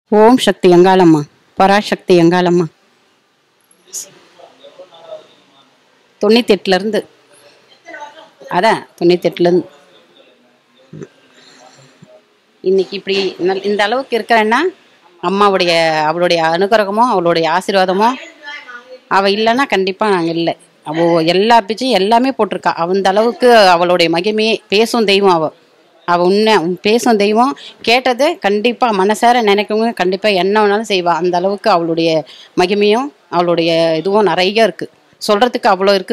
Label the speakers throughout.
Speaker 1: ஓம் சக்தி எங்காலம்மா பராசக்தி எங்காலம்மா தொண்ணூத்தி எட்டுல இருந்து அதான் தொண்ணூத்தி எட்டுல இருந்து இன்னைக்கு இப்படி நல்- இந்த அளவுக்கு இருக்கிறேன்னா அம்மாவுடைய அவளுடைய அனுகிரகமோ அவளுடைய ஆசீர்வாதமோ அவ இல்லைன்னா கண்டிப்பா நாங்க இல்லை அவ எல்லா பிச்சும் எல்லாமே போட்டிருக்கா அந்த அளவுக்கு அவளுடைய மகிமையே பேசும் தெய்வம் அவ அவ உண்மை பேசும் தெய்வம் கேட்டது கண்டிப்பா மனசார நினைக்கவங்க கண்டிப்பா என்ன வேணாலும் செய்வா அந்த அளவுக்கு அவளுடைய மகிமையும் அவளுடைய இதுவும் நிறைய இருக்கு சொல்றதுக்கு அவ்வளோ இருக்கு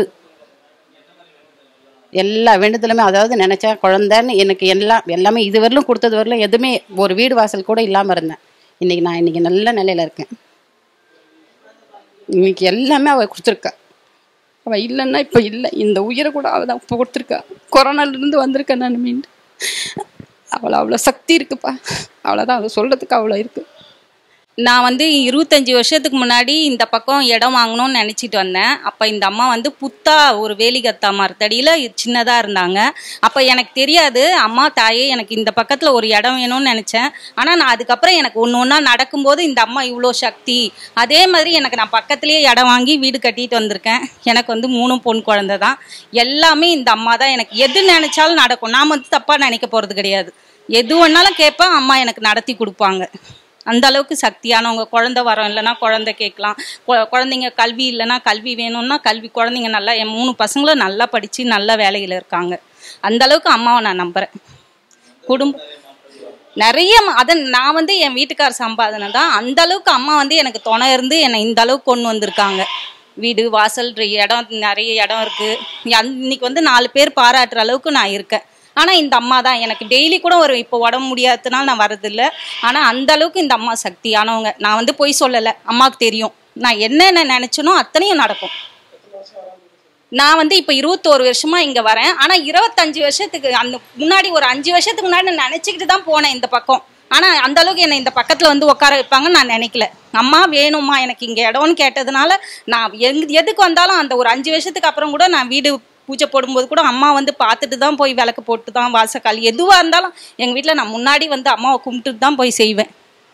Speaker 1: எல்லா வேண்டுதலுமே அதாவது நினைச்சா குழந்தைன்னு எனக்கு எல்லாம் எல்லாமே இது வரலும் கொடுத்தது வரலும் எதுவுமே ஒரு வீடு வாசல் கூட இல்லாம இருந்தேன் இன்னைக்கு நான் இன்னைக்கு நல்ல நிலையில இருக்கேன் இன்னைக்கு எல்லாமே அவ கொடுத்துருக்கா அவ இல்லைன்னா இப்போ இல்லை இந்த உயிரை கூட அவ தான் இப்போ கொடுத்துருக்கா கொரோனால இருந்து வந்திருக்கேன் நான் மீண்டு அவளை அவ்வளோ சக்தி இருக்குப்பா அவ்வளோதான் அதை சொல்றதுக்கு அவ்வளோ இருக்கு
Speaker 2: நான் வந்து இருபத்தஞ்சி வருஷத்துக்கு முன்னாடி இந்த பக்கம் இடம் வாங்கணும்னு நினச்சிட்டு வந்தேன் அப்போ இந்த அம்மா வந்து புத்தா ஒரு வேலிகத்தா மரத்தடியில் சின்னதாக இருந்தாங்க அப்போ எனக்கு தெரியாது அம்மா தாயே எனக்கு இந்த பக்கத்தில் ஒரு இடம் வேணும்னு நினச்சேன் ஆனால் நான் அதுக்கப்புறம் எனக்கு ஒன்று ஒன்றா நடக்கும்போது இந்த அம்மா இவ்வளோ சக்தி அதே மாதிரி எனக்கு நான் பக்கத்துலேயே இடம் வாங்கி வீடு கட்டிட்டு வந்திருக்கேன் எனக்கு வந்து மூணு பொன் குழந்தை தான் எல்லாமே இந்த அம்மா தான் எனக்கு எது நினச்சாலும் நடக்கும் நான் வந்து தப்பாக நினைக்க போகிறது கிடையாது எது வேணாலும் கேட்பேன் அம்மா எனக்கு நடத்தி கொடுப்பாங்க அந்த அளவுக்கு சக்தியானவங்க குழந்தை வரோம் இல்லைன்னா குழந்தை கேட்கலாம் கொ- குழந்தைங்க கல்வி இல்லைன்னா கல்வி வேணும்னா கல்வி குழந்தைங்க நல்லா என் மூணு பசங்களும் நல்லா படித்து நல்ல வேலையில் இருக்காங்க அந்த அளவுக்கு அம்மாவை நான் நம்புகிறேன் குடும்பம் நிறைய ம- அதை நான் வந்து என் வீட்டுக்கார் சம்பாதனை தான் அந்த அளவுக்கு அம்மா வந்து எனக்கு துணை இருந்து என்னை இந்த அளவுக்கு கொண்டு வந்திருக்காங்க வீடு வாசல் இடம் நிறைய இடம் இருக்கு அன்- இன்னைக்கு வந்து நாலு பேர் பாராட்டுற அளவுக்கு நான் இருக்கேன் ஆனால் இந்த அம்மா தான் எனக்கு டெய்லி கூட ஒரு இப்போ உடம்பு முடியாததுனால நான் வரதில்ல ஆனால் அந்த அளவுக்கு இந்த அம்மா சக்தியானவங்க நான் வந்து பொய் சொல்லலை அம்மாவுக்கு தெரியும் நான் என்னென்ன நினைச்சனோ அத்தனையும் நடக்கும் நான் வந்து இப்போ இருபத்தோரு வருஷமா இங்க வரேன் ஆனா இருபத்தஞ்சு வருஷத்துக்கு அந்த முன்னாடி ஒரு அஞ்சு வருஷத்துக்கு முன்னாடி நான் நினைச்சுக்கிட்டு தான் போனேன் இந்த பக்கம் ஆனா அந்த அளவுக்கு என்னை இந்த பக்கத்துல வந்து உட்கார வைப்பாங்கன்னு நான் நினைக்கல அம்மா வேணுமா எனக்கு இங்க இடம்னு கேட்டதுனால நான் எங் எதுக்கு வந்தாலும் அந்த ஒரு அஞ்சு வருஷத்துக்கு அப்புறம் கூட நான் வீடு பூஜை போடும்போது கூட அம்மா வந்து பார்த்துட்டு தான் போய் விளக்கு போட்டு தான் வாசக்கால் எதுவாக இருந்தாலும் எங்கள் வீட்டில் நான் முன்னாடி வந்து அம்மாவை கும்பிட்டுட்டு தான் போய் செய்வேன்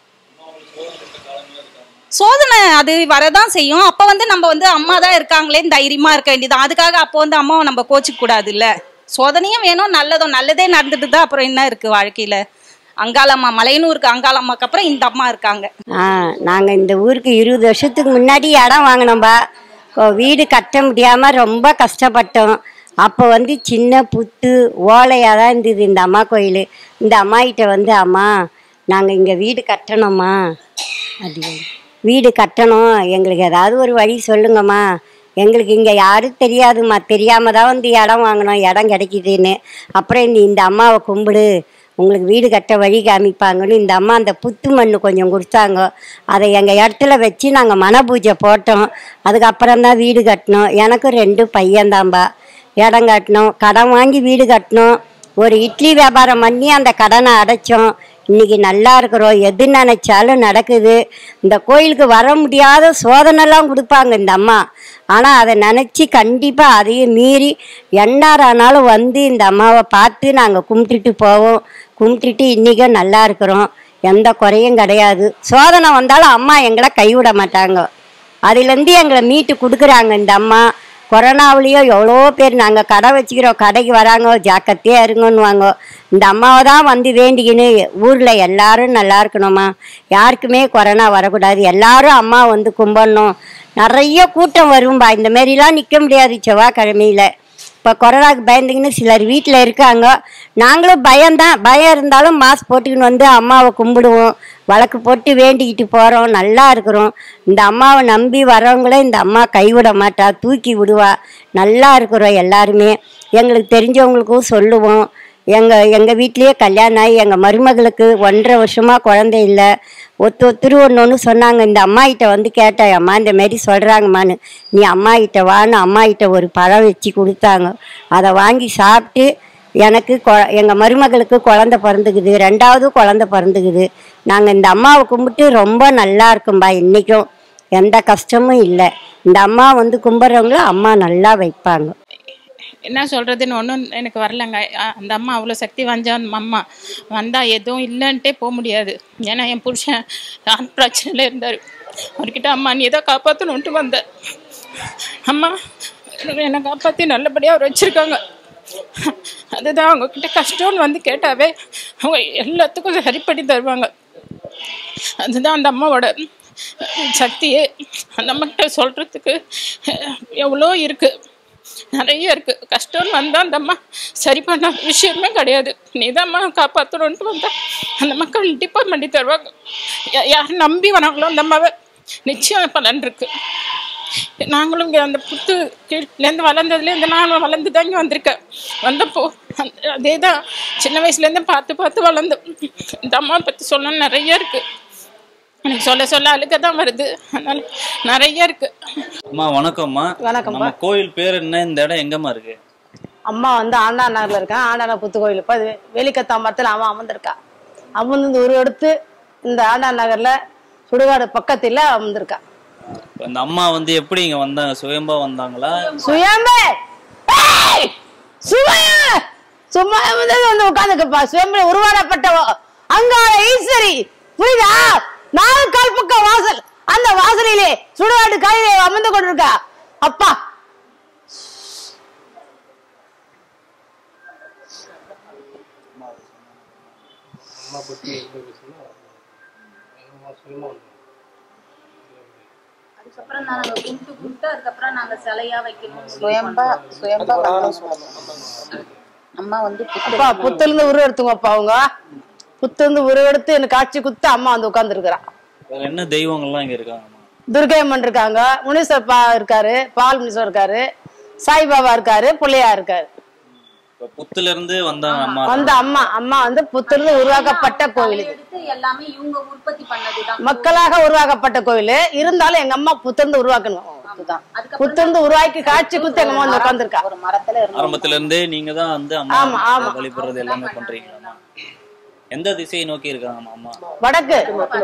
Speaker 2: சோதனை அது வரதான் செய்யும் அப்ப வந்து நம்ம வந்து அம்மா தான் இருக்காங்களேன்னு தைரியமா இருக்க வேண்டியது அதுக்காக அப்போ வந்து அம்மாவை நம்ம கோச்சிக்க கூடாது இல்ல சோதனையும் வேணும் நல்லதும் நல்லதே நடந்துட்டு தான் அப்புறம் என்ன இருக்கு வாழ்க்கையில அங்காளம்மா மலையனூருக்கு அங்காளம்மாக்கு அப்புறம் இந்த அம்மா இருக்காங்க
Speaker 3: ஆ நாங்கள் இந்த ஊருக்கு இருபது வருஷத்துக்கு முன்னாடி இடம் வாங்கினோம்பா இப்போ வீடு கட்ட முடியாமல் ரொம்ப கஷ்டப்பட்டோம் அப்போ வந்து சின்ன புத்து ஓலையாக தான் இருந்தது இந்த அம்மா கோயில் இந்த அம்மா கிட்ட வந்து அம்மா நாங்கள் இங்கே வீடு கட்டணும்மா அப்படி வீடு கட்டணும் எங்களுக்கு ஏதாவது ஒரு வழி சொல்லுங்கம்மா எங்களுக்கு இங்கே யாரும் தெரியாதும்மா தெரியாமல் தான் வந்து இடம் வாங்கினோம் இடம் கிடைக்குதுன்னு அப்புறம் இந்த இந்த அம்மாவை கும்பிடு உங்களுக்கு வீடு கட்ட வழி காமிப்பாங்கன்னு இந்த அம்மா அந்த புத்து மண் கொஞ்சம் கொடுத்தாங்க அதை எங்கள் இடத்துல வச்சு நாங்கள் மன பூஜை போட்டோம் அதுக்கப்புறம் தான் வீடு கட்டினோம் எனக்கும் ரெண்டு பையன்தான்பா இடம் கட்டினோம் கடன் வாங்கி வீடு கட்டினோம் ஒரு இட்லி வியாபாரம் பண்ணி அந்த கடனை அடைச்சோம் இன்னைக்கு நல்லா இருக்கிறோம் எது நினைச்சாலும் நடக்குது இந்த கோயிலுக்கு வர முடியாத சோதனைலாம் கொடுப்பாங்க இந்த அம்மா ஆனால் அதை நினச்சி கண்டிப்பாக அதையும் மீறி என்னார் ஆனாலும் வந்து இந்த அம்மாவை பார்த்து நாங்கள் கும்பிட்டுட்டு போவோம் கும்பிட்டுட்டு இன்றைக்கும் நல்லா இருக்கிறோம் எந்த குறையும் கிடையாது சோதனை வந்தாலும் அம்மா எங்களை கைவிட மாட்டாங்க அதுலேருந்து எங்களை மீட்டு கொடுக்குறாங்க இந்த அம்மா கொரோனாவிலையும் எவ்வளோ பேர் நாங்கள் கடை வச்சுக்கிறோம் கடைக்கு வராங்க ஜாக்கிரதையாக இருங்கன்னுவாங்க இந்த அம்மாவை தான் வந்து வேண்டிக்கின்னு ஊரில் எல்லாரும் நல்லா இருக்கணுமா யாருக்குமே கொரோனா வரக்கூடாது எல்லாரும் அம்மா வந்து கும்பிடணும் நிறைய கூட்டம் வரும்பா இந்த மாரிலாம் நிற்க முடியாது செவ்வாய்க்கிழமையில் இப்போ கொரோனாக்கு பயந்துக்கின்னு சிலர் வீட்டில் இருக்காங்க நாங்களும் பயம்தான் பயம் இருந்தாலும் மாஸ்க் போட்டுக்கின்னு வந்து அம்மாவை கும்பிடுவோம் வழக்கு போட்டு வேண்டிக்கிட்டு போகிறோம் நல்லா இருக்கிறோம் இந்த அம்மாவை நம்பி வரவங்கள இந்த அம்மா கைவிட மாட்டா தூக்கி விடுவா நல்லா இருக்கிறோம் எல்லாருமே எங்களுக்கு தெரிஞ்சவங்களுக்கும் சொல்லுவோம் எங்கள் எங்கள் வீட்லேயே கல்யாணம் ஆகி எங்கள் மருமகளுக்கு ஒன்றரை வருஷமாக குழந்தை இல்லை ஒத்து ஒத்துரு ஒன்று ஒன்று சொன்னாங்க இந்த அம்மா கிட்ட வந்து கேட்டேன் அம்மா இந்த மாரி சொல்கிறாங்கம்மான்னு நீ அம்மா கிட்ட வான்னு அம்மா கிட்ட ஒரு பழம் வச்சு கொடுத்தாங்க அதை வாங்கி சாப்பிட்டு எனக்கு கொ எங்கள் மருமகளுக்கு குழந்த பிறந்துக்குது ரெண்டாவது குழந்த பிறந்துக்குது நாங்கள் இந்த அம்மாவை கும்பிட்டு ரொம்ப நல்லா இருக்கும்பா இன்றைக்கும் எந்த கஷ்டமும் இல்லை இந்த அம்மா வந்து கும்பிட்றவங்கள அம்மா நல்லா வைப்பாங்க
Speaker 4: என்ன சொல்கிறதுன்னு ஒன்றும் எனக்கு வரலங்க அ- அந்த அம்மா அவ்வளோ சக்தி வாஞ்சா அந்த அம்மா வந்தால் எதுவும் இல்லைன்ட்டே போக முடியாது ஏன்னா என் புருஷன் நான் பிரச்சனையில் இருந்தார் அவர்கிட்ட அம்மா நீ தான் காப்பாற்றணுன்ட்டு வந்தேன் அம்மா என்னை காப்பாற்றி நல்லபடியாக அவர் வச்சுருக்காங்க அதுதான் அவங்கக்கிட்ட கஷ்டம்னு வந்து கேட்டாவே அவங்க எல்லாத்துக்கும் சரி பண்ணி தருவாங்க அதுதான் அந்த அம்மாவோட சக்தியே அந்த அம்மாக்கிட்ட சொல்கிறதுக்கு எவ்வளோ இருக்குது நிறைய இருக்குது கஷ்டம்னு வந்தால் அந்த அம்மா சரி பண்ண விஷயமே கிடையாது நீ தான் அம்மா காப்பாற்றணுன்ட்டு வந்தா அந்த அம்மா கண்டிப்பாக பண்ணி தருவாங்க யா- யார் நம்பி வராங்களோ அந்த அம்மாவை நிச்சயம் பலன் இருக்குது நாங்களும் இங்கே அந்த புத்து கீழ்லேருந்து வளர்ந்ததுலேருந்து நானும் வளர்ந்து தான் இங்கே வந்திருக்கேன் வந்தப்போ அந்த அதே தான் சின்ன வயசுலேருந்து பார்த்து பார்த்து வளர்ந்தோம் இந்த அம்மா பற்றி சொல்லணும் நிறைய இருக்குது எனக்கு சொல்ல சொல்ல அழுக்க தான் வருது அதனால நிறைய இருக்குது
Speaker 5: அம்மா வணக்கம்மா
Speaker 6: வணக்கம்ப்பா.
Speaker 5: நம்ம கோயில் பேர் என்ன இந்த இடம் எங்கம்மா இருக்கு
Speaker 6: அம்மா வந்து ஆண்டா நகர்ல இருக்கேன் ஆண்டான புத்து கோயில் இப்போ அது வேலிக்கத்தாம்பரத்தில் அவன் அமர்ந்திருக்கா அமர்ந்து இந்த ஒரு எடுத்து இந்த ஆண்டா நகர்ல சுடுகாடு பக்கத்தில் அமர்ந்திருக்கா
Speaker 5: இப்ப இந்த அம்மா வந்து எப்படி இங்க வந்தாங்க சுயம்பா வந்தாங்களா
Speaker 6: சுயம்பே ஏய்! சுயம்பே! சும்மா வந்து வந்து உட்காந்துக்கப்பா சுயம்பே உருவாடப்பட்டவோ அங்கார ஈஸ்வரி புரியுதா நாலு கால் பக்கம் வாசல் அந்த வாசலிலே சுடுகாடு காயிலே அமர்ந்து கொண்டிருக்கா அப்பா
Speaker 2: அதுக்கப்புறம் நாங்க கும்பிட்டு கும்பிட்டு அதுக்கப்புறம் நாங்க சிலையா வைக்கணும்
Speaker 1: சுயம்பா சுயம்பா வந்தாங்க. அம்மா வந்து புத்து
Speaker 6: அப்பா புத்திலிருந்து உருவ எடுத்துங்கப்பா அவங்க புத்திலிருந்து உருவ எடுத்து எனக்கு காட்சி குத்து அம்மா வந்து உட்காந்துருக்குறா
Speaker 5: வேற என்ன தெய்வங்கள்லாம் இங்க இருக்காங்கம்மா
Speaker 6: துர்கையம்மன் இருக்காங்க முனீஸ்வர் பா இருக்காரு பால் முனீஸ்வர் இருக்காரு சாய்பாபா இருக்காரு பிள்ளையா இருக்காரு
Speaker 5: இப்ப புத்துல இருந்து வந்தாங்க அம்மா
Speaker 6: வந்த அம்மா அம்மா வந்து புத்திலிருந்து உருவாக்கப்பட்ட கோவில் இது
Speaker 2: எடுத்து எல்லாமே இவங்க உற்பத்தி பண்ணதுதான்
Speaker 6: மக்களாக உருவாக்கப்பட்ட கோவில் இருந்தாலும் எங்க அம்மா புத்திலிருந்து உருவாக்கணும்
Speaker 1: அதுதான்
Speaker 6: புத்திலிருந்து உருவாக்கி காட்சி குத்து எங்க அம்மா வந்து உட்காந்துருக்கா
Speaker 1: ஒரு மரத்துல இருந்து
Speaker 5: ஆரம்பத்துல இருந்தே நீங்க தான் வந்து
Speaker 6: ஆமா,
Speaker 5: அம்மா
Speaker 6: ஆமா.
Speaker 5: வழிபடுறது எல்லாமே பண்றீங்களாம்மா எந்த திசையை நோக்கி இருக்காங்கம்மா அம்மா
Speaker 6: வடக்கு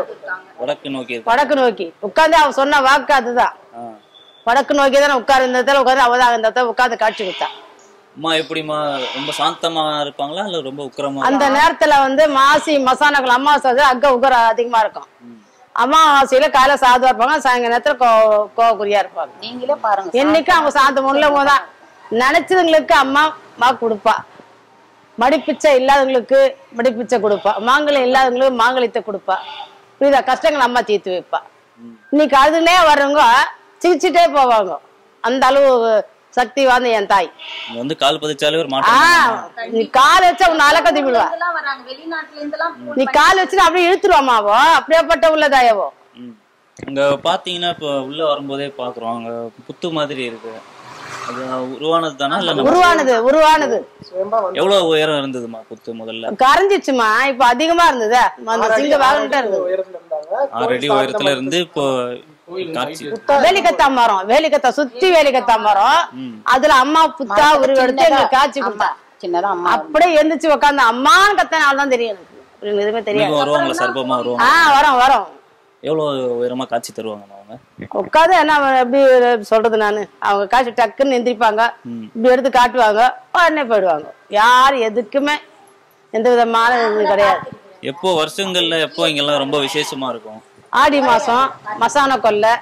Speaker 5: வடக்கு நோக்கி இருக்காங்க
Speaker 6: வடக்கு நோக்கி உட்காந்து அவ சொன்ன வாக்கு அதுதான்
Speaker 5: ஆ.
Speaker 6: வடக்கு நோக்கி தானே உட்காரு இந்த இடத்துல உட்காந்து அவதான் இந்த இடத்துல உட்காந்து காட்சி கொடுத்தா
Speaker 5: அம்மா எப்படிம்மா ரொம்ப சாந்தமா இருப்பாங்களா இல்ல ரொம்ப உக்கிரமா
Speaker 6: அந்த நேரத்துல வந்து மாசி மசானங்கள் அமாவாசை வந்து அங்க உகரம் அதிகமா இருக்கும் அமாவாசையில காலைல சாதுவா இருப்பாங்க சாயங்கால நேரத்துல கோ கோவக்குரியா இருப்பாங்க
Speaker 1: நீங்களே பாருங்க
Speaker 6: என்னைக்கும் அவங்க சாந்தம் உள்ளவங்க தான் நினைச்சதுங்களுக்கு அம்மா மா கொடுப்பா மடிப்பிச்சை இல்லாதவங்களுக்கு மடிப்பிச்சை கொடுப்பா மாங்கல்யம் இல்லாதவங்களுக்கு மாங்கல்யத்தை கொடுப்பா புரியுதா கஷ்டங்கள் அம்மா தீர்த்து வைப்பா இன்னைக்கு அதுனே வர்றவங்க சிரிச்சுட்டே போவாங்க அந்த அளவு சக்தி வாய்ந்த என் தாய்
Speaker 5: இங்க வந்து கால் பதிச்சாலே ஒரு
Speaker 6: ஆ
Speaker 5: மாற்றம்
Speaker 6: நீ கால் வச்சா உன்னை அலக்கத்தி விடுவா
Speaker 2: இதெல்லாம் வராங்க வெளிநாட்டுல இருந்தெல்லாம்
Speaker 6: நீ கால் வச்சுட்டு அப்படியே இழுத்துருவாமாவோ அப்படியேப்பட்ட உள்ளதாயவோ
Speaker 5: ம். அங்க பாத்தீங்கன்னா இப்போ உள்ள வரும்போதே பாக்குறோம் அங்க புத்து மாதிரி இருக்கு அது உருவானது தானா இல்ல நம்ம-
Speaker 6: உருவானது உருவானது
Speaker 5: எவ்வளவு உயரம் இருந்ததுமா புத்து முதல்ல
Speaker 6: கரைஞ்சிச்சுமா இப்ப அதிகமா இருந்தது அந்த சிங்க வாகன்ட்டு இருந்தது
Speaker 5: ஆறு அடி உயரத்துல இருந்து இப்போ காட்சி
Speaker 6: வேலிக்கத்தா மரம் வேலிக்கத்தா சுத்தி வேலிக்கத்தா மரம் அதுல அம்மா புத்தா உருவெடுத்து எங்களுக்கு காட்சி கொடுத்தா
Speaker 1: சின்னதா அம்மா
Speaker 6: அப்படியே எந்திரிச்சு உட்காந்து அம்மான்னு கத்தனால தான் தெரியும் எனக்கு எனக்கு எதுவுமே தெரியாது
Speaker 5: இன்னைக்கும் வருவாங்களா சர்ப்பமா வருவாங்க
Speaker 6: ஆ வரோம் வரோம்
Speaker 5: எவ்வளவு உயரமா காட்சி தருவாங்க அவங்க
Speaker 6: உட்காந்து என்ன எப்படி சொல்றது நானு அவங்க காட்சி டக்குன்னு எந்திரிப்பாங்க இப்படி எடுத்து காட்டுவாங்க உடனே போயிடுவாங்க யார் எதுக்குமே எந்த விதமான இது கிடையாது
Speaker 5: எப்போ வருஷங்கள்ல எப்போ இங்கெல்லாம் ரொம்ப விசேஷமா இருக்கும்
Speaker 6: ஆடி மாசம் மசான கொல்லை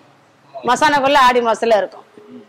Speaker 6: மசான கொல்லை ஆடி மாசத்துல இருக்கும்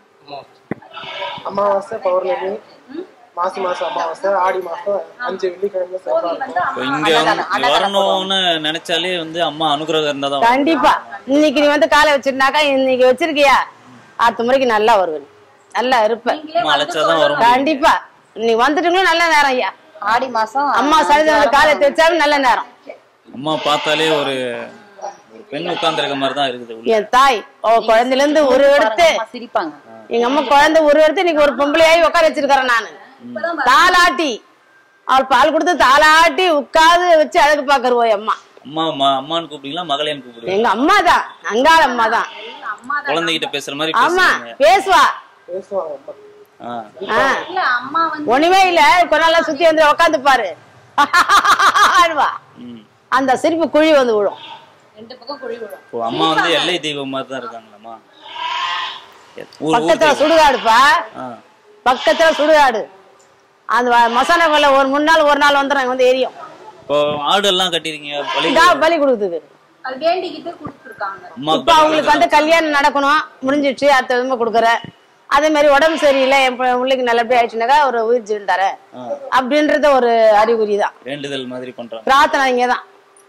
Speaker 7: அமாவாசை பௌர்ணமி மாசி மாசம் அமாவாசை ஆடி மாசம் அஞ்சு வெள்ளிக்கிழமை செவ்வாய்
Speaker 5: இப்போ இங்க வந்து இங்க வரணும்னு நினைச்சாலே வந்து அம்மா அனுகிரகம் இருந்தா தான் வரும்.
Speaker 6: கண்டிப்பா இன்னைக்கு நீ வந்து காலை வச்சிருந்தாக்கா இன்னைக்கு வச்சிருக்கியா அடுத்த முறைக்கு நல்லா வருவேன் நல்லா இருப்ப
Speaker 5: அம்மா அழைச்சாதான் வர முடியும்
Speaker 6: கண்டிப்பா நீ வந்துட்டுங்களும் நல்ல நேரம் ஐயா
Speaker 1: ஆடி மாசம்
Speaker 6: அம்மா சரிதா காலை வச்சாலும் நல்ல நேரம்
Speaker 5: அம்மா பார்த்தாலே ஒரு ஒரு பெண் உட்கார்ந்திருக்க மாதிரி தான் இருக்குது உள்ள
Speaker 6: என் தாய் அவ குழந்தையில இருந்து ஒரு எடுத்து
Speaker 1: அம்மா சிரிப்பாங்க
Speaker 6: எங்க அம்மா குழந்தை ஒரு எடுத்து இன்னைக்கு ஒரு பொம்பளையாயி உட்கார வச்சிருக்கிறேன் நானு தாலாட்டி அவள் பால் கொடுத்து தாலாட்டி உட்காந்து வச்சு அழகு பாக்குறோம் என் அம்மா
Speaker 5: அம்மா ம- அம்மான்னு கூப்பிடுங்களா மகளேன்னு கூப்பிடுவீங்க
Speaker 6: எங்க அம்மா தான் அங்காள அம்மா தான்
Speaker 5: குழந்தைகிட்ட பேசுற மாதிரி
Speaker 6: ஆமா
Speaker 5: பேசுவீங்க
Speaker 6: பேசுவா
Speaker 7: பேசுவாங்க அம்மா.
Speaker 5: ஆ.
Speaker 6: ஆ.
Speaker 2: இல்ல அம்மா வந்து
Speaker 6: ஒண்ணுமே இல்ல கொஞ்ச நாளா சுத்தி வந்து உட்காந்து பாரு ஆடுவா.
Speaker 5: ம்.
Speaker 6: அந்த சிரிப்பு குழி வந்து விழும்
Speaker 2: ரெண்டு பக்கம் குழி விடும்
Speaker 5: இப்போ அம்மா வந்து எல்லை தெய்வம் மாதிரி தான் இருக்காங்களாம்மா ஊர் ஊர்
Speaker 6: பக்கத்துல
Speaker 5: தெய்வம்.
Speaker 6: சுடுகாடுப்பா
Speaker 5: ஆ.
Speaker 6: பக்கத்துல சுடுகாடு அந்த வ- மசாலா கொல்ல ஒரு மூணு நாள் ஒரு நாள் வந்துடும் இங்க வந்து எரியும்
Speaker 5: இப்போ ஆடு எல்லாம் கட்டிருக்கீங்க பலி
Speaker 6: இதா பலி கொடுக்குது
Speaker 2: அது வேண்டிக்கிட்டு கொடுத்துருக்காங்க
Speaker 5: அம்மா
Speaker 6: இப்ப அவங்களுக்கு வந்து கல்யாணம் நடக்கணும் முடிஞ்சிடுச்சு அடுத்த விதமா கொடுக்குறேன் அதே மாதிரி உடம்பு சரியில்லை என் பி- பிள்ளைக்கு நல்லபடியா ஆயிடுச்சுனாக்கா ஒரு உயிர் ஜீவன் தரேன் அப்படின்றது ஒரு அறிகுறி தான்
Speaker 5: வேண்டுதல் மாதிரி பண்றாங்க
Speaker 6: பிரார்த்தனை இங்கதான்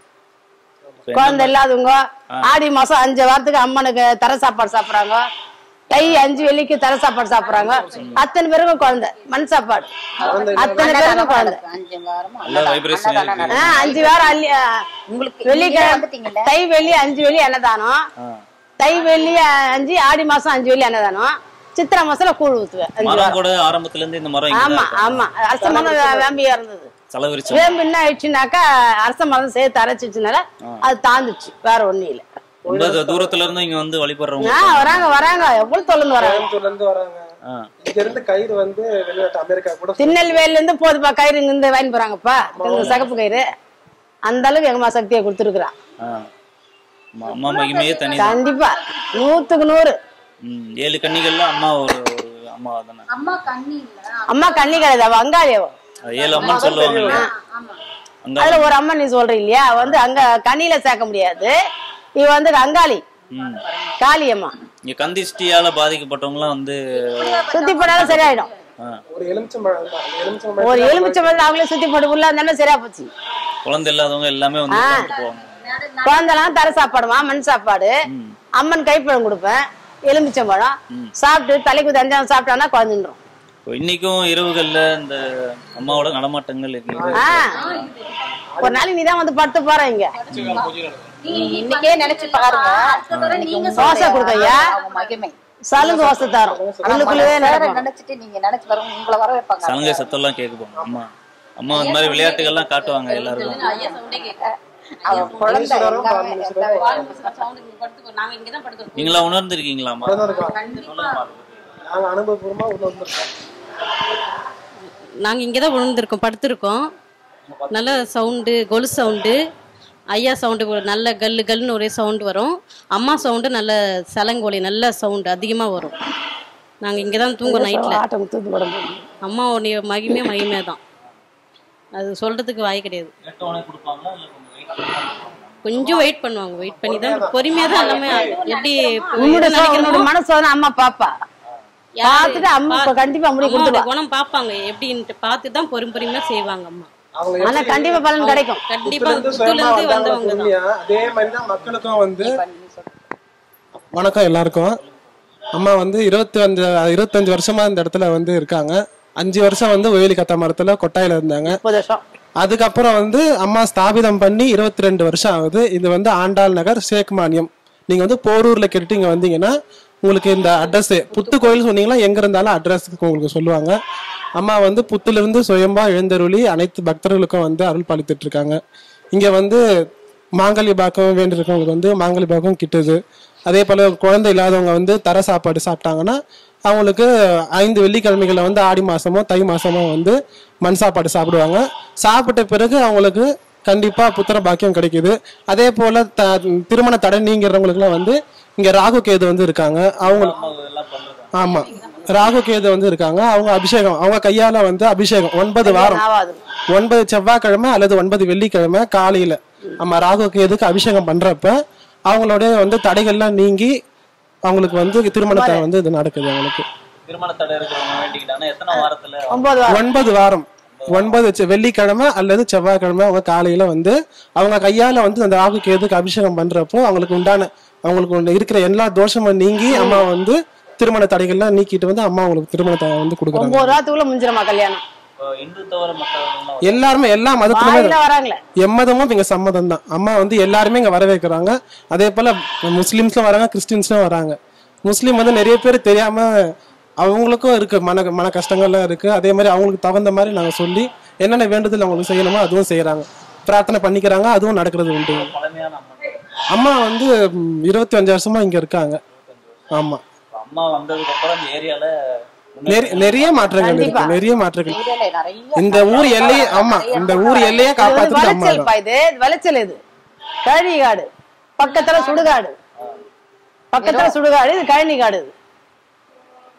Speaker 6: குழந்தை இல்லாதவங்க ஆடி மாசம் அஞ்சு வாரத்துக்கு அம்மனுக்கு தர சாப்பாடு சாப்பிடுறாங்க தை அஞ்சு வெள்ளிக்கு தர சாப்பாடு சாப்பிடுறாங்க அத்தனை பேருக்கும் குழந்தை மண் சாப்பாடு அத்தனை பேருக்கும் குழந்தை
Speaker 1: அஞ்சு வாரமா
Speaker 5: எல்லா வைப்ரேஷன் இருக்கு
Speaker 6: ஆ, அஞ்சு வாரம் அள்ளி ஆ,
Speaker 1: உங்களுக்கு
Speaker 6: வெள்ளிக்கிழமை தை வெள்ளி அஞ்சு வெள்ளி அன்னதானம்
Speaker 5: ஆ.
Speaker 6: தை வெள்ளி அ- அஞ்சு ஆடி மாசம் அஞ்சு வெள்ளி அன்னதானம் சித்திரை மாசம்ல கூழ் ஊத்துவேன் அஞ்சு
Speaker 5: மரம்
Speaker 6: வாரம்
Speaker 5: கூட ஆரம்பத்துல இருந்து இந்த மரம் இங்க
Speaker 6: ஆமா
Speaker 5: தான் இருக்கு.
Speaker 6: ஆமா அரச மரம் வே- வேம்பியா இருந்தது
Speaker 5: செலவரிச்சு
Speaker 6: வேம்பு என்ன ஆயிடுச்சுனாக்கா அரச மரம் சேர்த்து அரைச்சிச்சுனால அது தாந்துச்சு வேற ஒண்ணும் இல்ல
Speaker 5: ரொம்ப தூரத்துல இருந்து இங்க வந்து வழிபடுறவங்க
Speaker 6: ஆ வராங்க வராங்க எவ்வளவு தொலைந்து வராங்க
Speaker 7: கோயம்புத்தூர்ல இருந்து வராங்க
Speaker 5: ஆ.
Speaker 7: இங்க இருந்து கயிறு வந்து வெளிநாட்டு அமெரிக்கா கூட
Speaker 6: திருநெல்வேலில இருந்து போதுப்பா கயிறு இங்க இருந்து வாங்கி போறாங்கப்பா இந்த சகப்பு கயிறு அந்த அளவுக்கு எங்கம்மா சக்தியை கொடுத்துருக்குறான்
Speaker 5: ஆ. அம்மா- அம்மா மகிமையே தனி
Speaker 6: கண்டிப்பா நூத்துக்கு நூறு
Speaker 5: ம் ஏழு கன்னிகள்ல அம்மா ஒரு ஒரு அம்மா தானே
Speaker 2: அம்மா கண்ணி இல்ல
Speaker 6: அம்மா கண்ணி கிடையாது அவ அங்காளி அவ
Speaker 5: அது ஏழு அம்மன் சொல்லுவாங்க இல்லையா அங்க
Speaker 6: அதுல ஒரு அம்மன் நீ சொல்ற இல்லையா அவ வந்து அங்க கண்ணியில சேர்க்க முடியாது இவ வந்து அங்காளி
Speaker 5: ம்.
Speaker 6: காளி அம்மா
Speaker 5: இங்க கந்திஷ்டியால பாதிக்கப்பட்டவங்கலாம் வந்து
Speaker 6: சுத்தி போனாலும் சரியாயிடும்
Speaker 5: ஆ,
Speaker 7: ஒரு எலுமிச்சம்பழம் தான் அந்த எலுமிச்சம்பழம்
Speaker 6: ஒரு எலுமிச்சை மருந்து அவங்களே சுத்தி போட்டு உள்ள இருந்தாலும் சரியா போச்சு
Speaker 5: குழந்தை இல்லாதவங்க எல்லாமே வந்து உட்கார்ந்துட்டு போவாங்க
Speaker 6: குழந்தைலாம் தர சாப்பாடுமா மண் சாப்பாடு அம்மன் கைப்பழம் கொடுப்பேன் எலுமிச்சம்பழம் சாப்பிட்டு தலைக்கு தஞ்சாவம் சாப்பிட்டானா குழந்தைன்றோம்
Speaker 5: இப்போ இன்னைக்கும் இரவுகள்ல இந்த அம்மாவோட நடமாட்டங்கள் இருக்கு
Speaker 6: ஆ ஒரு நாளைக்கு நீதான் வந்து படுத்து போற இங்க
Speaker 1: இன்னைக்கே நினைச்சு பாருங்க
Speaker 2: நீங்க
Speaker 6: தோசை கொடுக்க ஐயா
Speaker 1: அவங்க மகிமை
Speaker 6: சலுங்கு வசதி தரும் உள்ளுக்குள்ளவே
Speaker 1: மனசார
Speaker 6: நடக்கும்
Speaker 1: நினைச்சிட்டு நீங்க நினைச்சு பாருங்க உங்களை வர வைப்பாங்க
Speaker 5: சலங்கை சத்தம்லாம் கேட்குப்போம் அம்மா அம்மா இந்த மாதிரி விளையாட்டுகள்லாம் காட்டுவாங்க எல்லாருக்கும்
Speaker 2: ஐயா சவுண்டே கேட்க
Speaker 1: அவன் குழந்தை எல்லாமே எல்லாமே
Speaker 2: சவுண்டுக்கு படுத்துக்கோ நாங்க இங்கதான் படுத்துக்கோ
Speaker 5: நீங்களா உணர்ந்திருக்கீங்களா அம்மா
Speaker 7: தான் இருக்கோம் நாங்க அனுபவபூர்வமா உள்ள வந்திருக்கோம்
Speaker 8: நாங்கள் இங்கே தான் விழுந்திருக்கோம் படுத்திருக்கோம் நல்ல சவுண்டு கொலு சவுண்டு ஐயா சவுண்டு நல்ல கல்லு கல்லுன்னு ஒரே சவுண்டு வரும் அம்மா சவுண்டு நல்ல சலங்கோலி நல்ல சவுண்டு அதிகமாக வரும் நாங்கள் இங்கே தான் தூங்குறோம் நைட்டில்
Speaker 6: ஆட்டம் தூத்து போட முடியும்
Speaker 8: அம்மாவுடைய மகிமே மகிமே தான் அது சொல்கிறதுக்கு வாய் கிடையாது கொஞ்சம் வெயிட் பண்ணுவாங்க வெயிட் பண்ணி தான் பொறுமையாக தான் எல்லாமே எப்படி
Speaker 6: உன்னோட
Speaker 8: எது
Speaker 6: சோ- உன்னோட
Speaker 8: நினைக்கிறோமோ,
Speaker 6: மனசு வந்து அம்மா பாப்பா
Speaker 8: யாரு
Speaker 6: பார்த்துட்டு அம்மா இப்ப கண்டிப்பா முடி
Speaker 8: அம்மாவோட
Speaker 6: கொடுத்துருவா
Speaker 8: குணம் பார்ப்பாங்க எப்படின்ட்டு பார்த்து தான் பொறுமை பொறுமையாக செய்வாங்க அம்மா
Speaker 7: அவங்க
Speaker 6: ஆனா கண்டிப்பா பலன் கிடைக்கும்
Speaker 8: கண்டிப்பா
Speaker 7: இருந்து
Speaker 8: புத்துல
Speaker 7: சுயமா
Speaker 8: இருந்து
Speaker 7: வந்தாங்க
Speaker 8: வந்தவங்க தான்
Speaker 7: பொறுமையா அதே மாதிரி தான் மக்களுக்கும் வந்து வணக்கம் எல்லாருக்கும் அம்மா வந்து இருபத்தி அஞ்சு இருபத்தஞ்சு வருஷமா இந்த இடத்துல வந்து இருக்காங்க அஞ்சு வருஷம் வந்து ஒயிலி கத்த மரத்துல கொட்டாயில இருந்தாங்க
Speaker 6: முப்பது வருஷம்
Speaker 7: அதுக்கப்புறம் வந்து அம்மா ஸ்தாபிதம் பண்ணி இருபத்தி ரெண்டு வருஷம் ஆகுது இது வந்து ஆண்டாள் நகர் சேக்மானியம் நீங்க வந்து போரூர்ல கேட்டுட்டு இங்க வந்தீங்கன்னா உங்களுக்கு இந்த அட்ரஸ் புத்து கோயில் சொன்னீங்கன்னா எங்க இருந்தாலும் அட்ரஸ் உங்களுக்கு சொல்லுவாங்க அம்மா வந்து புத்துல இருந்து சுயம்பா எழுந்தருளி அனைத்து பக்தர்களுக்கும் வந்து அருள் பாலித்துட்டு இருக்காங்க இங்க வந்து மாங்கல்ய பாக்கம் வேண்டியிருக்கவங்களுக்கு வந்து மாங்கல்ய பாக்கம் கிட்டுது அதே போல குழந்தை இல்லாதவங்க வந்து தர சாப்பாடு சாப்பிட்டாங்கன்னா அவங்களுக்கு ஐந்து வெள்ளிக்கிழமைகளை வந்து ஆடி மாசமோ தை மாசமோ வந்து மண் சாப்பாடு சாப்பிடுவாங்க சாப்பிட்ட பிறகு அவங்களுக்கு கண்டிப்பா புத்திர பாக்கியம் கிடைக்குது அதே போல த திருமண தடை நீங்கிறவங்களுக்குலாம் வந்து இங்க ராகு கேது வந்து இருக்காங்க அவங்க ஆமா ராகு கேது வந்து இருக்காங்க அவங்க அபிஷேகம் அவங்க கையால வந்து அபிஷேகம் ஒன்பது வாரம்
Speaker 6: ஆவாது
Speaker 7: ஒன்பது செவ்வாய்க்கிழமை அல்லது ஒன்பது வெள்ளிக்கிழமை காலையில நம்ம ராகு கேதுக்கு அபிஷேகம் பண்றப்ப அவங்களுடைய வந்து தடைகள்லாம் நீங்கி அவங்களுக்கு வந்து திருமணத்தை வந்து இது நடக்குது அவங்களுக்கு
Speaker 5: திருமண தடை இருக்கிறவங்க வேண்டிக்கிட்டாங்கன்னா எத்தனை வாரத்துல
Speaker 6: ஒன்பது வாரம்
Speaker 7: ஒன்பது வாரம் ஒன்பது செ- வெள்ளிக்கிழமை அல்லது செவ்வாய்க்கிழமை அவங்க காலையில வந்து அவங்க கையால வந்து அந்த ராகு கேதுக்கு அபிஷேகம் பண்றப்போ அவங்களுக்கு உண்டான அவங்களுக்கு உண்டு- இருக்கிற எல்லா தோஷமும் நீங்கி அம்மா வந்து திருமண தடைகள்லாம் நீக்கிட்டு வந்து அம்மா அவங்களுக்கு திருமணத்தை வந்து கொடுக்குறாங்க
Speaker 6: ஒன்பது வாரத்துக்குள்ள முடிஞ்சிருமா கல்யாணம்
Speaker 5: இப்போ இந்து தவிர மக்கள்
Speaker 7: எல்லாருமே எல்லா மதத்திலுமே
Speaker 6: வாயில வராங்களே
Speaker 7: எம்மதமும் இங்க சம்மதம் தான் அம்மா வந்து எல்லாருமே இங்க வரவேற்கிறாங்க அதே போல முஸ்லிம்ஸ்லாம் வராங்க கிறிஸ்டின்ஸ்லாம் வராங்க முஸ்லீம் வந்து நிறைய பேர் தெரியாம அவங்களுக்கும் இருக்கு மன மன கஷ்டங்கள்லாம் இருக்கு அதே மாதிரி அவங்களுக்கு தகுந்த மாதிரி நாங்க சொல்லி என்னென்ன வேண்டுதல் அவங்களுக்கு செய்யணுமோ அதுவும் செய்யறாங்க பிரார்த்தனை பண்ணிக்கிறாங்க அதுவும் நடக்கிறது உண்டு
Speaker 5: பழமையான அம்மன்
Speaker 7: அம்மா வந்து ம், இருபத்தி அஞ்சு வருஷமா இங்க இருக்காங்க ஆமா
Speaker 5: இப்ப அம்மா வந்ததுக்கு அப்புறம் இந்த ஏரியால
Speaker 7: நிறைய நிறைய மாற்றங்கள் இருக்கு நிறைய மாற்றங்கள்
Speaker 1: ஏரியால நிறைய
Speaker 7: இந்த ஊர் எல்லையே ஆமா இந்த ஊர் எல்லையே
Speaker 6: இது வந்து
Speaker 7: காப்பாத்துறது அம்மா
Speaker 6: விளைச்சல்
Speaker 7: தான்
Speaker 6: பா இது இது விளைச்சல் இது கழனி காடு பக்கத்துல சுடுகாடு பக்கத்துல சுடுகாடு இது கழனி காடு இது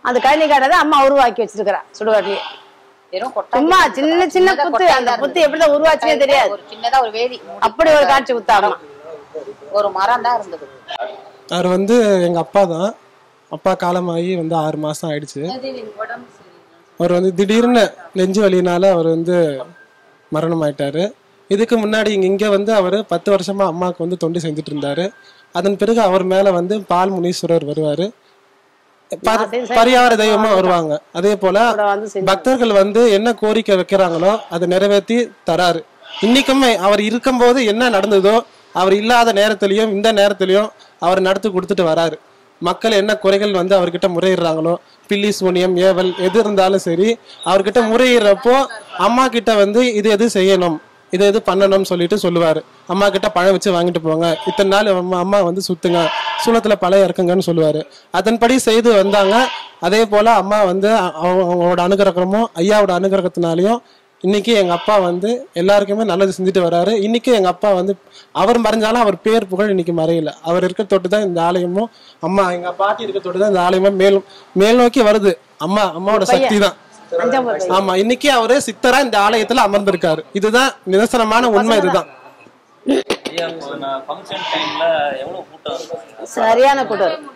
Speaker 6: அந்த கழனி காட்டை அம்மா உருவாக்கி வச்சிருக்கிறா சுடுகாட்டிலேயே
Speaker 9: வெறும் கொட்டா
Speaker 6: சும்மா சின்ன சின்ன புத்து அந்த புத்து எப்படிதான் உருவாச்சுனே தெரியாது
Speaker 9: ஒரு சின்னதா ஒரு வேலி
Speaker 6: அப்படி ஒரு காட்சி குத்தாமா
Speaker 9: ஒரு மரம் தான் இருந்தது
Speaker 7: அவர் வந்து எங்க அப்பா தான் அப்பா காலமாகி வந்து ஆறு மாசம் ஆயிடுச்சு அவர் வந்து திடீர்னு நெஞ்சு வலியினால அவர் வந்து மரணம் ஆயிட்டாரு இதுக்கு முன்னாடி இங்க இங்க வந்து அவர் பத்து வருஷமா அம்மாவுக்கு வந்து தொண்டு செஞ்சுட்டு இருந்தாரு அதன் பிறகு அவர் மேல வந்து பால் முனீஸ்வரர் வருவாரு பரி- பரிகார தெய்வமா வருவாங்க அதே போல
Speaker 6: வந்து செஞ்சு
Speaker 7: பக்தர்கள் வந்து என்ன கோரிக்கை வைக்கிறாங்களோ அதை நிறைவேற்றி தராரு இன்னைக்குமே அவர் இருக்கும்போது என்ன நடந்ததோ அவர் இல்லாத நேரத்திலையும் இந்த நேரத்திலையும் அவர் நடத்தி கொடுத்துட்டு வராரு மக்கள் என்ன குறைகள் வந்து அவர்கிட்ட முறையிடுறாங்களோ பில்லி சூனியம் ஏவல் எது இருந்தாலும் சரி அவர்கிட்ட முறையிடுறப்போ அம்மா கிட்ட வந்து இது எது செய்யணும் இது எது பண்ணணும்னு சொல்லிட்டு சொல்லுவாரு அம்மா கிட்ட பழம் வச்சு வாங்கிட்டு போங்க இத்தனை நாள் அம்மா அம்மா வந்து சுத்துங்க சூளத்துல பழம் இறக்குங்கன்னு சொல்லுவாரு அதன்படி செய்து வந்தாங்க அதே போல அம்மா வந்து அவங்க- அவங்களோட அனுகிரகமும் ஐயாவோட அனுகிரகத்தினாலையும் இன்னைக்கு எங்க அப்பா வந்து எல்லாருக்குமே நல்லது செஞ்சுட்டு வராரு இன்னைக்கு எங்க அப்பா வந்து அவர் மறைஞ்சாலும் அவர் பேர் புகழ் இன்னைக்கு மறையல அவர் இருக்க தொட்டு தான் இந்த ஆலயமும் அம்மா எங்க பாட்டி இருக்க தொட்டு தான் இந்த ஆலயமும் மேல் மேல் நோக்கி வருது அம்மா அம்மாவோட சக்தி தான்
Speaker 6: அஞ்சாம் பையன்.
Speaker 7: ஆமா இன்னைக்கு அவரு சித்தரா இந்த ஆலயத்துல அமர்ந்திருக்காரு இதுதான் நிதர்சனமான உண்மை இதுதான்
Speaker 5: ஐயா நான் ஃபங்க்ஷன் டைம்ல எவ்வளவு கூட்டம் இருக்கும்
Speaker 6: சரியான கூட்டம்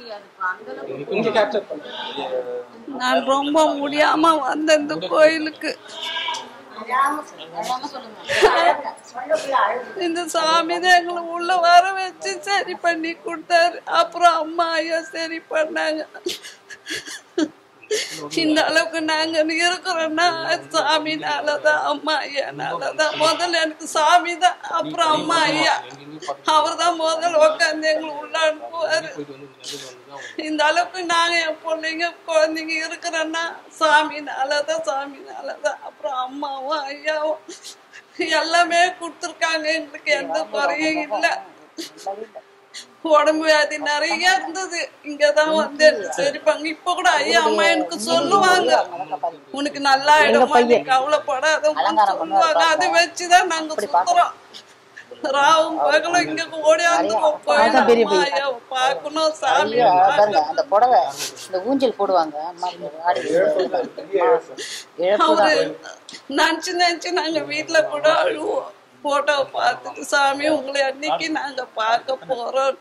Speaker 10: நான் ரொம்ப முடியாம வந்தேன் இந்த கோயிலுக்கு இந்த சாமி தான் எங்களை உள்ள வர வச்சு சரி பண்ணி கொடுத்தாரு அப்புறம் அம்மா ஐயா சரி பண்ணாங்க இந்த அளவுக்கு நாங்க இருக்கிறோம்னா சாமினாலதான் அம்மா ஐயானாலதான் முதல்ல எனக்கு சாமி தான் அப்புறம் அம்மா ஐயா அவர் தான் முதல்ல உட்காந்து எங்களை உள்ள அனுப்புவாரு இந்த அளவுக்கு நாங்க என் பிள்ளைங்க குழந்தைங்க இருக்கிறோன்னா சாமினாலதான் சாமினாலதான் அப்புறம் அம்மாவும் ஐயாவும் எல்லாமே கொடுத்துருக்காங்க எங்களுக்கு எந்த குறையும் இல்லை உடம்பு வியாதி நிறைய இருந்தது இங்கதான் வந்து சரி பண்ணி இப்ப கூட ஐயா அம்மா எனக்கு சொல்லுவாங்க உனக்கு நல்லா ஆயிடுமா நீ கவலைப்படாத சொல்லுவாங்க அதை வச்சுதான் நாங்க சுத்துறோம் ராவும் பகலும் இங்க ஓடியாந்துருவோம் கோயில்
Speaker 6: பெரிய
Speaker 10: அம்மா ஐயாவை பார்க்கணும் சாமி
Speaker 9: ஐயோ பாருங்க
Speaker 10: பார்க்கணும்
Speaker 9: அந்த புடவை இந்த ஊஞ்சல் போடுவாங்க அம்மா இந்த ஆடி இழப்பு
Speaker 10: அவரு
Speaker 9: தான்
Speaker 10: நினைச்சு நினைச்சு நாங்க வீட்டுல கூட அழுவோம் போட்டோ பார்த்துட்டு சாமி உங்களை அன்னைக்கு நாங்க பார்க்க போறோம்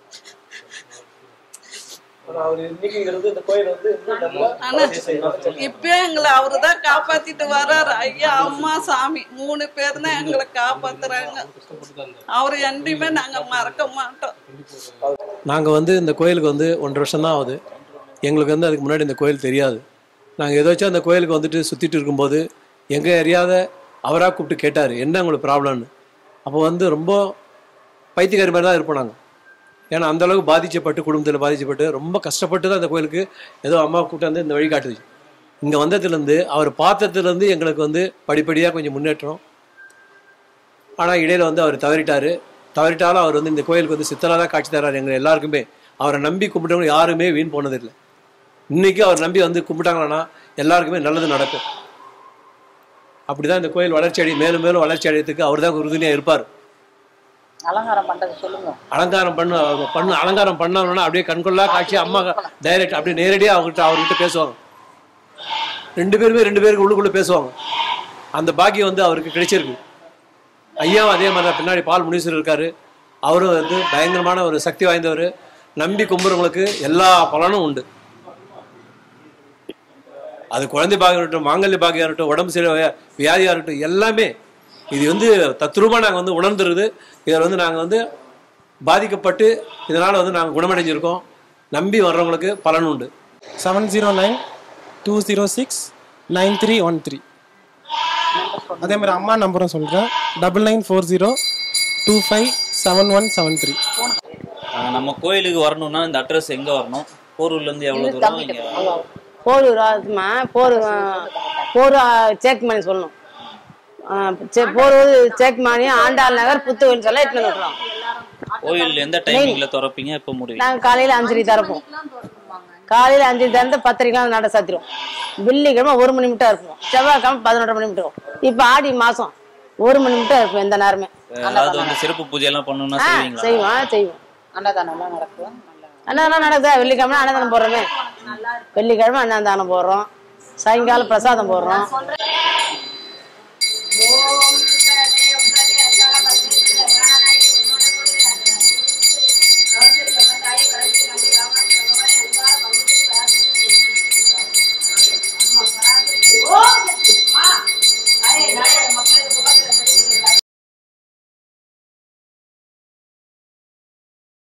Speaker 10: ஆனா இப்பயும் எங்களை அவருதான் காப்பாத்திட்டு வர்றாரு ஐயா அம்மா சாமி மூணு பேர் தான் எங்களை காப்பாத்துறாங்க அவரு என்றையுமே நாங்க மறக்க மாட்டோம்
Speaker 11: நாங்கள் வந்து இந்த கோயிலுக்கு வந்து ஒன்றரை வருஷம் தான் ஆகுது எங்களுக்கு வந்து அதுக்கு முன்னாடி இந்த கோயில் தெரியாது நாங்கள் ஏதாச்சும் அந்த கோயிலுக்கு வந்துட்டு சுற்றிட்டு இருக்கும்போது எங்கள் அறியாத அவராக கூப்பிட்டு கேட்டார் என்ன உங்களுக்கு ப்ராப்ளம்னு அப்போ வந்து ரொம்ப பைத்தியக்காரி மாதிரி தான் இருப்போம் நாங்கள் ஏன்னா அந்த அளவுக்கு பாதிக்கப்பட்டு குடும்பத்தில் பாதிக்கப்பட்டு ரொம்ப கஷ்டப்பட்டு தான் இந்த கோயிலுக்கு ஏதோ அம்மா கூப்பிட்டு வந்து இந்த வழி காட்டுது இங்கே வந்ததுலேருந்து அவர் பார்த்ததுலேருந்து எங்களுக்கு வந்து படிப்படியாக கொஞ்சம் முன்னேற்றம் ஆனால் இடையில வந்து அவர் தவறிட்டாரு தவறிட்டாலும் அவர் வந்து இந்த கோயிலுக்கு வந்து சித்தராக தான் காட்சி தர்றாரு எங்க எல்லாருக்குமே அவரை நம்பி கும்பிட்டவங்க யாருமே வீண் போனதில்லை இன்னைக்கு அவர் நம்பி வந்து கும்பிட்டாங்கன்னா எல்லாருக்குமே நல்லது நடக்கும் அப்படிதான் இந்த கோயில் வளர்ச்சி அடை மேலும் மேலும் வளர்ச்சி அடையத்துக்கு அவர் தான் உறுதுணையாக இருப்பார்
Speaker 9: அலங்காரம் பண்றது சொல்லுங்க
Speaker 11: அலங்காரம் பண்ண பண்ண அலங்காரம் பண்ணணும்னா அப்படியே கண்கொள்ளா காட்சி அம்மா டைரக்ட் அப்படியே நேரடியாக அவர்கிட்ட அவர்கிட்ட பேசுவாங்க ரெண்டு பேருமே ரெண்டு பேருக்கு உள்ளுக்குள்ள பேசுவாங்க அந்த பாக்கியம் வந்து அவருக்கு கிடைச்சிருக்கு ஐயாவும் அதே மாதிரி தான் பின்னாடி பால் முனீஸ்வரர் இருக்காரு அவரும் வந்து பயங்கரமான ஒரு சக்தி வாய்ந்தவர் நம்பி கும்புறவங்களுக்கு எல்லா பலனும் உண்டு அது குழந்தை பாகியம் இருக்கட்டும் மாங்கல்ய பாகியம் இருக்கட்டும் உடம்பு சரி வியாதியாக இருக்கட்டும் எல்லாமே இது வந்து தத்ரூபமாக நாங்கள் வந்து உணர்ந்துருது இதில் வந்து நாங்கள் வந்து பாதிக்கப்பட்டு இதனால் வந்து நாங்கள் குணமடைஞ்சிருக்கோம் நம்பி வர்றவங்களுக்கு பலன் உண்டு
Speaker 7: seven zero nine two zero six nine three one three அதே மாதிரி அம்மா நம்பரும் சொல்கிறேன் double nine four zero two five seven one seven three
Speaker 5: ஆஹ் நம்ம கோயிலுக்கு வரணும்னா இந்த அட்ரஸ் எங்க வரணும் போரூர்ல இருந்து எவ்வளவு தூரம் இங்க
Speaker 6: போரூர் ஆகுமா போரூர் போரூர் செக் பண்ணி சொல்லணும் ஆ, செ- போரூர் செக் பண்ணி ஆண்டாள் நகர் புத்துவன் சொல்ல இட்டு வந்துடுறோம்
Speaker 5: கோயில் எந்த டைமிங்ல திறப்பீங்க எப்ப முடியும்
Speaker 6: நாங்கள் காலையில் அஞ்சரை திறப்போம் காலையில் அஞ்சரை திறந்து பத்தரைக்கெல்லாம் நட சாத்திரும் வெள்ளிக்கிழமை ஒரு மணி மட்டும் இருப்போம் செவ்வாய்க்கிழமை பதினொன்றரை மணி மட்டும் இப்போ ஆடி மாதம் ஒரு மணி மட்டும் இருப்போம் எந்த நேரமே
Speaker 5: அதாவது வந்து சிறப்பு பூஜை எல்லாம் பண்ணணும்னா
Speaker 6: ஆ
Speaker 5: செய்வீங்களா
Speaker 6: செய்வோம் செய்வோம்
Speaker 9: அன்னதானம்லாம் நடக்கும் நல்லா
Speaker 6: அன்னதானம் நடக்குதா வெள்ளிக்கிழமை அன்னதானம் போடுறோமே வெள்ளிக்கிழமை அன்னதானம் போடுறோம் சாயங்காலம் பிரசாதம் போடுறோம்
Speaker 10: ஓம்